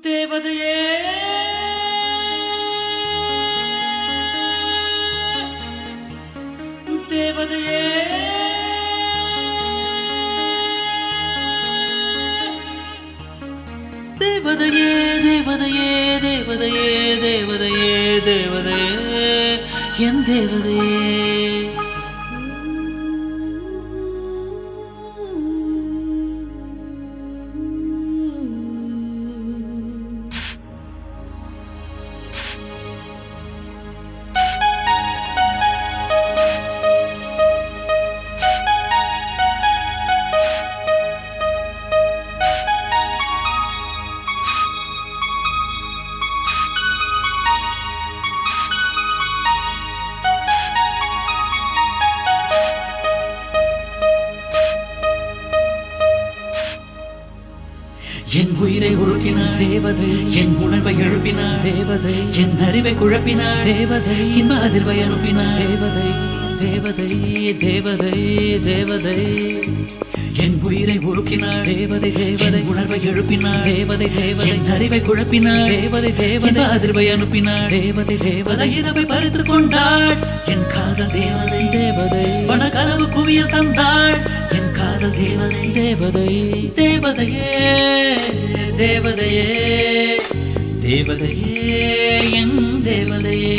தேவதையே தேவதையே தேவதையே தேவதையே தேவதையே தேவதையே தேவதையே என் தேவதையே என் உயிரை உருக்கினார் தேவதை என் உணர்வை எழுப்பினார் தேவதை என் அறிவை குழப்பினார் தேவதை இன்ப அதிர்வை அனுப்பினார் தேவதை தேவதை தேவதை தேவதை என் உயிரை உருக்கினார் தேவதை தேவதை உணர்வை எழுப்பினார் தேவதை தேவதை என் அறிவை குழப்பினார் தேவதை தேவதை அதிர்வை அனுப்பினார் தேவதை தேவதை இரவை பறித்து கொண்டாள் என் காதல் தேவதை தேவதை பண கனவு குவியல் தந்தாள் என் காதல் தேவதை தேவதை தேவதையே தேவதையே தேவதையே என் தேவதையே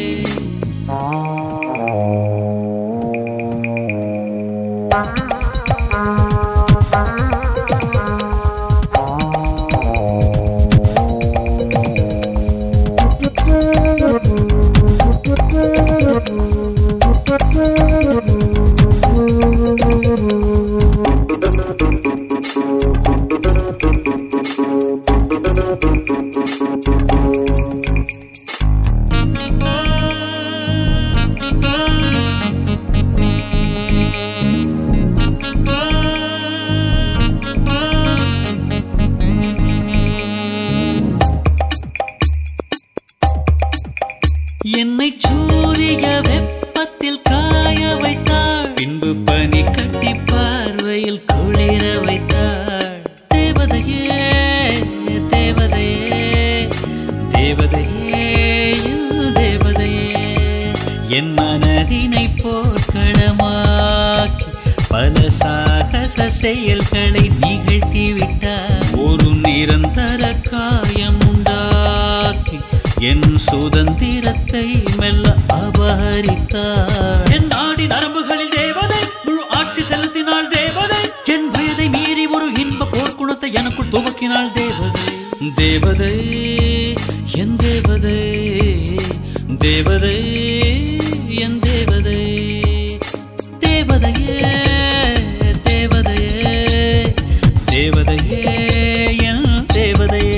என்னை சூரிய வெப்பத்தில் காய வைத்தாள் பின்பு பனி கட்டி பார்வையில் குளிர வைத்தாள் தேவதையே தேவதையே தேவதையே என் தேவதையே என் மனதினை போர்க்களமாக்கி பல சாகச செயல்களை நிகழ்த்தி விட்டார் ஒரு நிரந்தர காயம் உண்டாக்கி என் சுதந்திரத்தை மெல்ல அபகரித்தார் என் நாடி நரம்புகளில் தேவதை முழு ஆட்சி செலுத்தினாள் தேவதை என் வயதை மீறி ஒரு இன்ப போர்க்குணத்தை எனக்குள் துவக்கினாள் தேவதை தேவதை என் தேவதை தேவதை என் தேவதை தேவதையே தேவதையே தேவதையே என் தேவதையே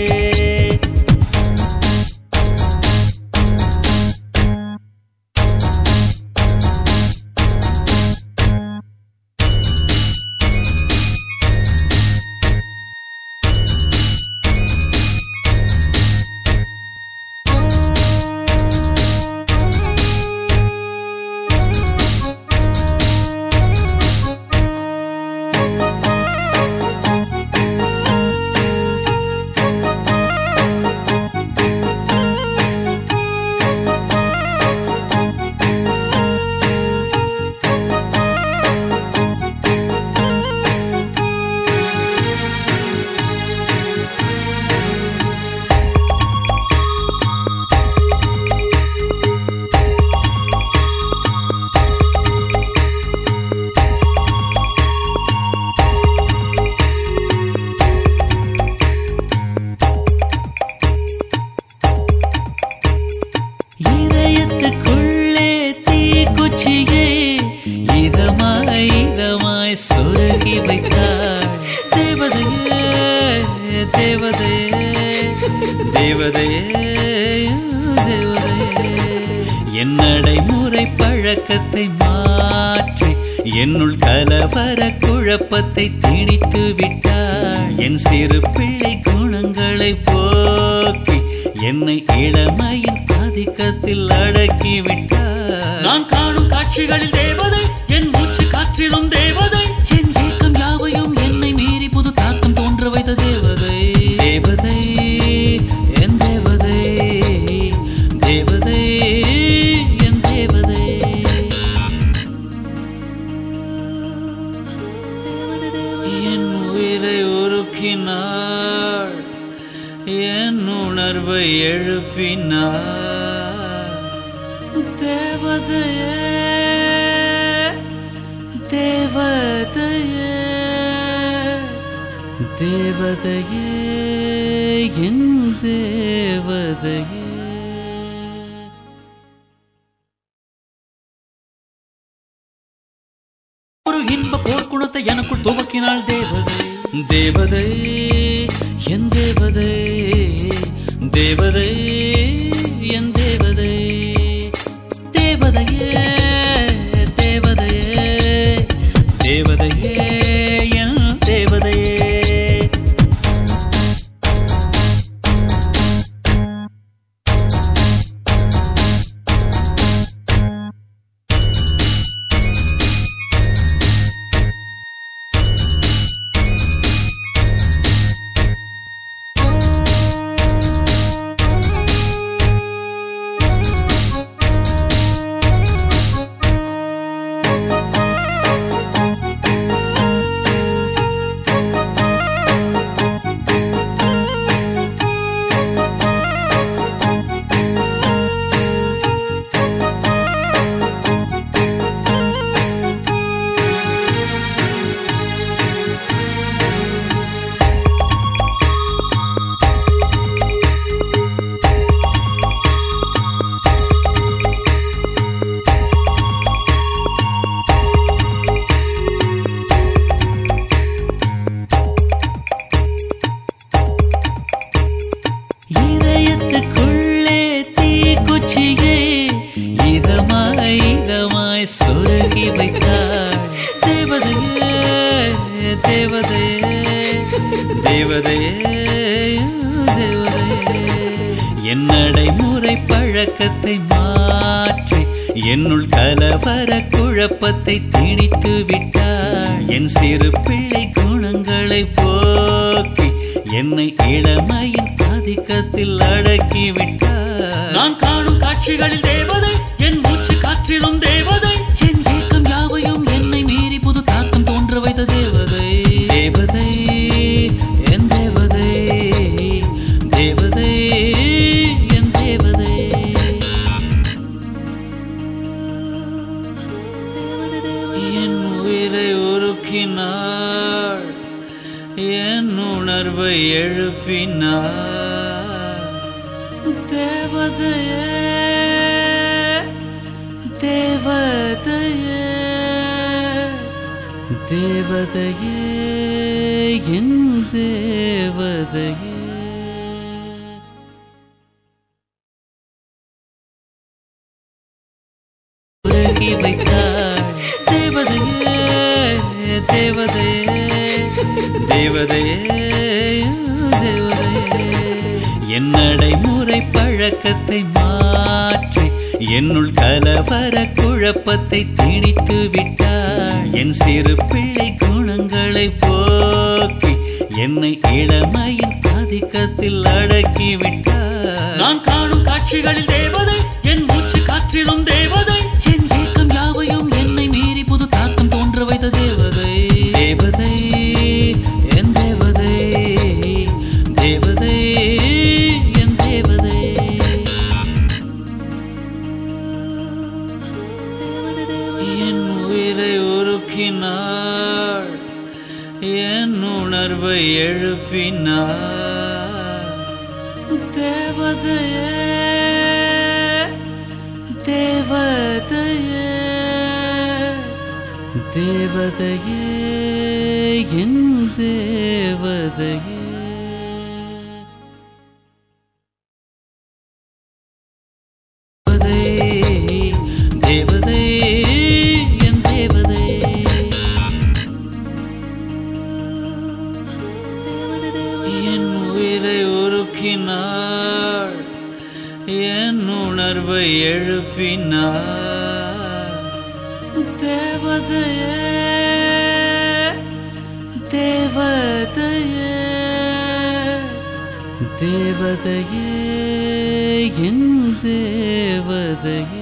இதயத்துக்குள்ளே தீக்குச்சியே இதமாய் இதமாய் சொருகி வைத்தாள் தேவதையே தேவதையே தேவதையே தேவதையே என் நடைமுறை பழக்கத்தை மாற்றி என்னுள் கலவர குழப்பத்தை திணித்து விட்டாள் என் சிறு பிள்ளை குணங்களை போக்கி என்னை இளமையின் ஆதிக்கத்தில் அடக்கி விட்டார் நான் காணும் காட்சிகளில் தேவதை என் மூச்சு காற்றிலும் தேவதை என் ஏக்கம் யாவையும் என்னை மீறி புது தாக்கம் தோன்ற வைத்த தேவதை தேவதை என் உணர்வை எழுப்பினார் தேவதையே தேவதையே தேவதையே என் தேவதையே ஒரு இன்ப போர்க்குணத்தை எனக்குள் துவக்கினாள் தேவதை தேவதை என் தேவதை தேவதை என் தேவதை தேவதையே தேவதையே தேவதையே என் தேவதையே இதயத்துக்குள்ளே தீக்குச்சியே இதமாய் இதமாய் சொருகி வைத்தாள் தேவதையே தேவதையே தேவதையே தேவதையே என் நடைமுறை பழக்கத்தை மாற்றி என்னுள் கலவர குழப்பத்தை திணித்து விட்டாள் என் சிறு பிள்ளை குணங்களை போக்கி என்னை இளமையின் ஆதிக்கத்தில் அடக்கி விட்டார் நான் காணும் காட்சிகளில் தேவதை என் மூச்சு காற்றிலும் தேவதை என் ஏக்கம் யாவையும் என்னை மீறி புது தாக்கம் தோன்ற வைத்த தேவதை தேவதை என் தேவதை தேவதை என் தேவதை என் உயிரை உருக்கினாள் என் உணர்வை எழுப்பினார் தேவதையே தேவதையே தேவதையே என் தேவதையே உருகி வைத்தாள் தேவதையே தேவதையே தேவதையே தேவதையே என் நடைமுறை பழக்கத்தை மாற்றி என்னுள் கலவர குழப்பத்தை திணித்து விட்டாள் என் சிறு பிள்ளை குணங்களை போக்கி என்னை இளமையின் ஆதிக்கத்தில் அடக்கி விட்டார் நான் காணும் காட்சிகளில் தேவதை என் மூச்சு காற்றிலும் தேவதை என் ஏக்கம் யாவையும் என்னை மீறி புது தாக்கம் தோன்ற வைத்த தேவதை தேவதை என் தேவதை தேவதை என் தேவதை என் உயிரை உருக்கினாள் என் உணர்வை எழுப்பினாள் தேவதையே தேவதையே தேவதையே என் தேவதையே தேவதை தேவதை என் தேவதை என் உயிரை உருக்கினாள் என் உணர்வை எழுப்பினாள் தேவதையே தேவதையே தேவதையே என் தேவதையே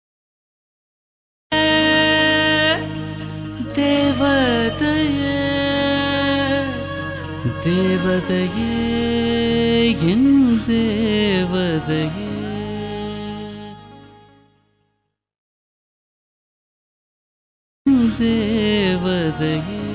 தேவதையே தேவதையே என் தேவதையே தேவதையே